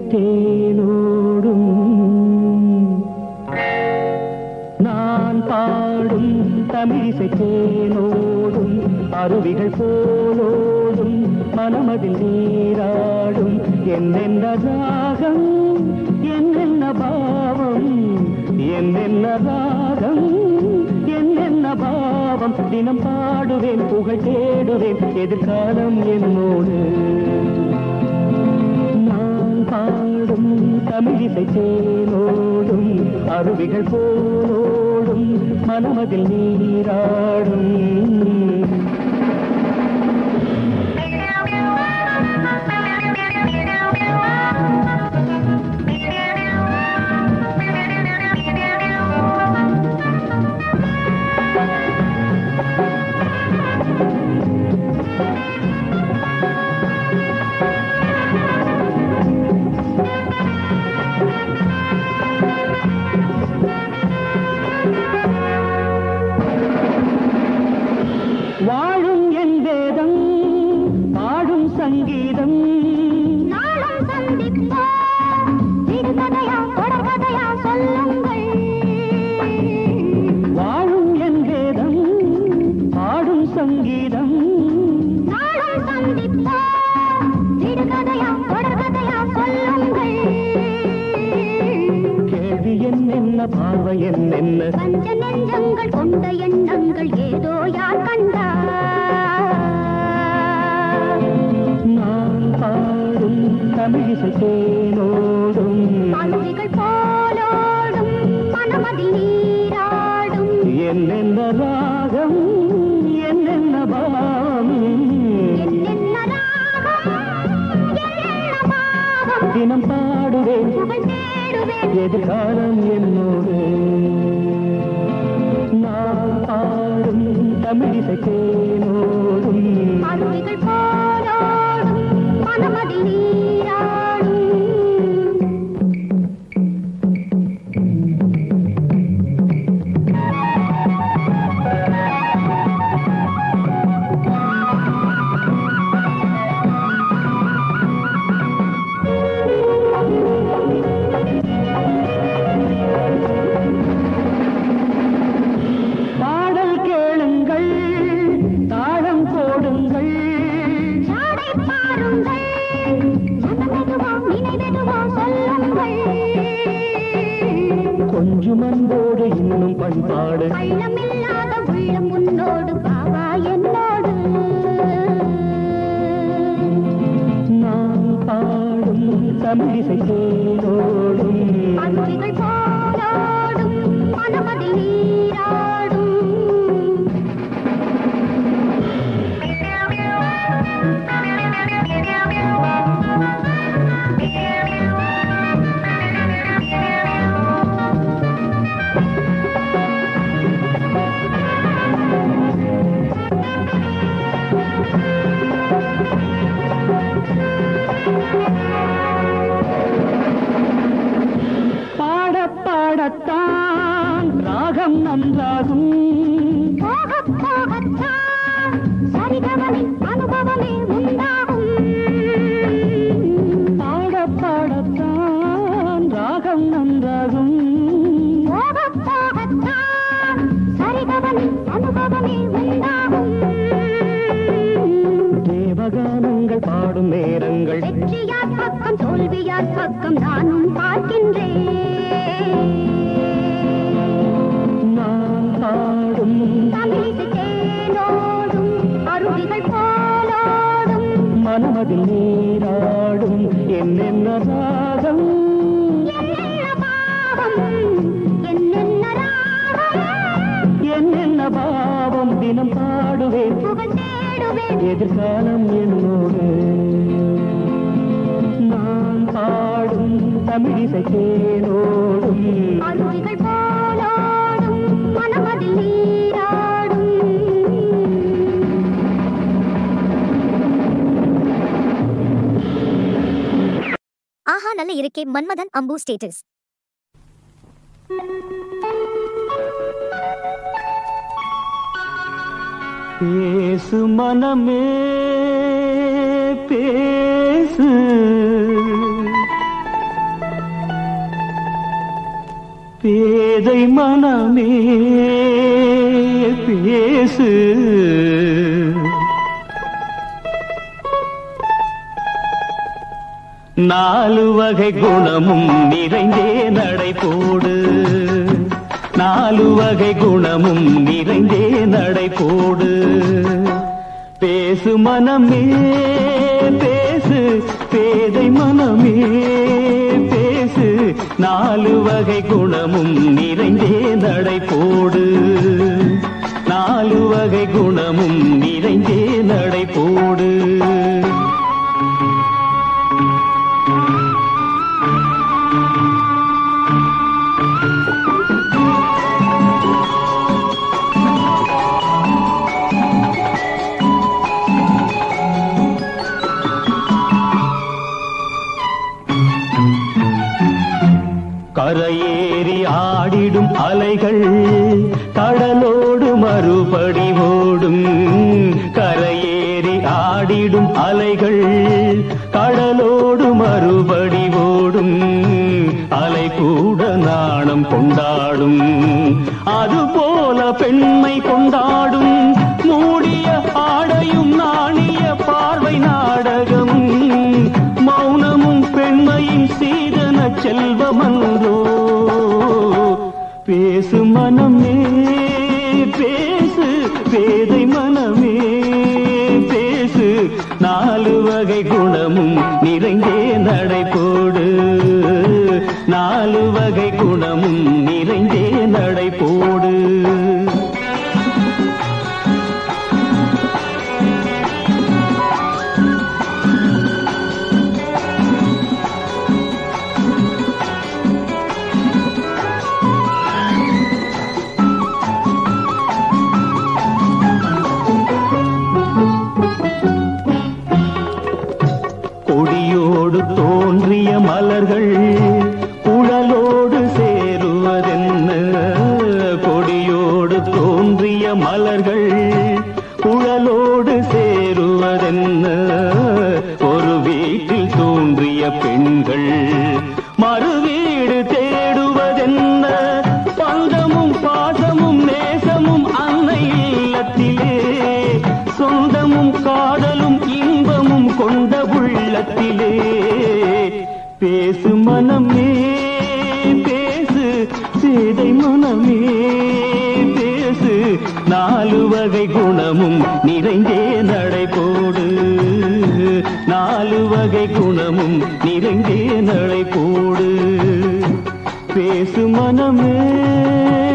தேனோடும் நான் பாடும் தமிழிசை தேனோடும் அருவிகள் போலோடும் மனமதில் நீராடும் என்னென்ன ராகம் என்னென்ன பாவம் என்னென்ன ராகம் என்னென்ன பாவம் தினம் பாடுவேன் புகழ் தேடுவேன் எதிர்காலம் என்னோடு நான் பாடும் தமிழிசை தேனோடும் அருவிகள் போலோடும் மனமதில் நீராடும் வாழும் என் வேதம் பாடும் சங்கீதம் நாளும் சந்திப்போம் சிறுகதையா தொடர்கதையா சொல்லுங்கள் வாழும் என் வேதம் பாடும் சங்கீதம் நாளும் சந்திப்போம் சிறுகதையா தொடர்கதையா சொல்லுங்கள் கேள்வி என்னென்ன பார்வை என்னென்ன பஞ்ச நெஞ்சங்கள் கொண்ட எண்ணங்கள் ஏதோ யார் கண்டார் நான் பாடும் தமிழிசை தேனோடும் அழுவிகள் போலோடும் மனமதில் நீராடும் என்னென்ன ராகம் என்னென்ன பாவம் என்னென்ன ராகம் என்னென்ன பாவம் தினம் பாடுவேன் புகழ் தேடுவேன் எதிர்காலம் என்னோடு நான் பாடும் தமிழிசை தேனோடும் அருவிகள் போலோடும் மனமதில் நீராடும் பாடல் கேளுங்கள் தாளம் போடுங்கள் சாடை பாருங்கள் மனமெதுவோ நினைவெதுவோ சொல்லுங்கள் கொஞ்சம் அன்போடு இன்னும் பண்பாடு பள்ளமில்லாத உள்ளம் உன்னோடு பாவா என்னோடு நான் பாடும் தமிழிசை தேனோடும் அருவிகள் போலோடும் மனமதில் நீராடும் பாட பாடத்தான் ராகம் நன்றாகும் போகப் போகத்தான் சரிகமனி அனுபவமே உண்டாகும் பாட பாடத்தான் ராகம் நன்றாகும் போகப் போகத்தான் சரிகமனி அனுபவமே உண்டாகும் தேவகானங்கள் பாடும் நேரங்கள் வெற்றியார் பக்கம் தோல்வியார் பக்கம் நானும் பார்க்கின்றேன் நான் பாடும் தமிழிசை தேனோடும் அருவிகள் போலோடும் மனமதில் நீராடும் என்னென்ன ராகம் என்னென்ன பாவம் என்னென்ன ராகம் என்னென்ன பாவம் தினம் பாடுவேன் புகழ் தேடுவேன் எதிர்காலம் என்னோடு நான் பாடும் தமிழிசை தேனோடும் அருவிகள் போலோடும் மனமதில் நீராடும் ஆஹா நல்ல இருக்கே மன்மதன் அம்பு ஸ்டேட்டஸ் பேசு மனமே பேசு பேதை மனமே பேசு நாலு வகை குணமும் நிறைந்தே நடை போடு நாலு வகை குணமும் நிறைந்தே நடை போடு பேசு மனமே பேசு பேதை மனமே பேசு நாலு வகை குணமும் நிறைந்தே நடை போடு நாலு வகை குணமும் நிறைந்தே நடை போடு கரையேறி ஆடிடும் அலைகள் கடலோடு மறுபடி ஓடும் கரையேறி ஆடிடும் அலைகள் கடலோடு மறுபடி ஓடும் அலை கூட நாணம் கொண்டாடும் அதுபோல பெண்மை கொண்டாடும் மூடிய ஆடையும் நாணிய பார்வை நாடகம் மௌனமும் பெண்மையின் சீதன செல்வமன்றோ பேசு மனமே பேசு பேதை மனமே பேசு நாலு வகை குணமும் நிறைந்தே நடை போடு நாலு வகை குணமும் நிறைந்தே நடை போடு கொடியோடு தோன்றிய மலர்கள் குழலோடு சேருவதென்ன கொடியோடு தோன்றிய மலர்கள் குழலோடு சேருவதென்ன ஒரு வீட்டில் தோன்றிய பெண்கள் மறுவீடு தேடுவதென்ன பந்தமும் பாசமும் நேசமும் அன்னை இல்லத்திலே சொந்தமும் காதலும் இன்பமும் கொண்ட உள்ளத்திலே பேசு மனமே பேசு சேதை மனமே பேசு நாலு வகை குணமும் நிறைந்தே நடை போடு நாலு வகை குணமும் நிறைந்தே நடை போடு பேசு மனமே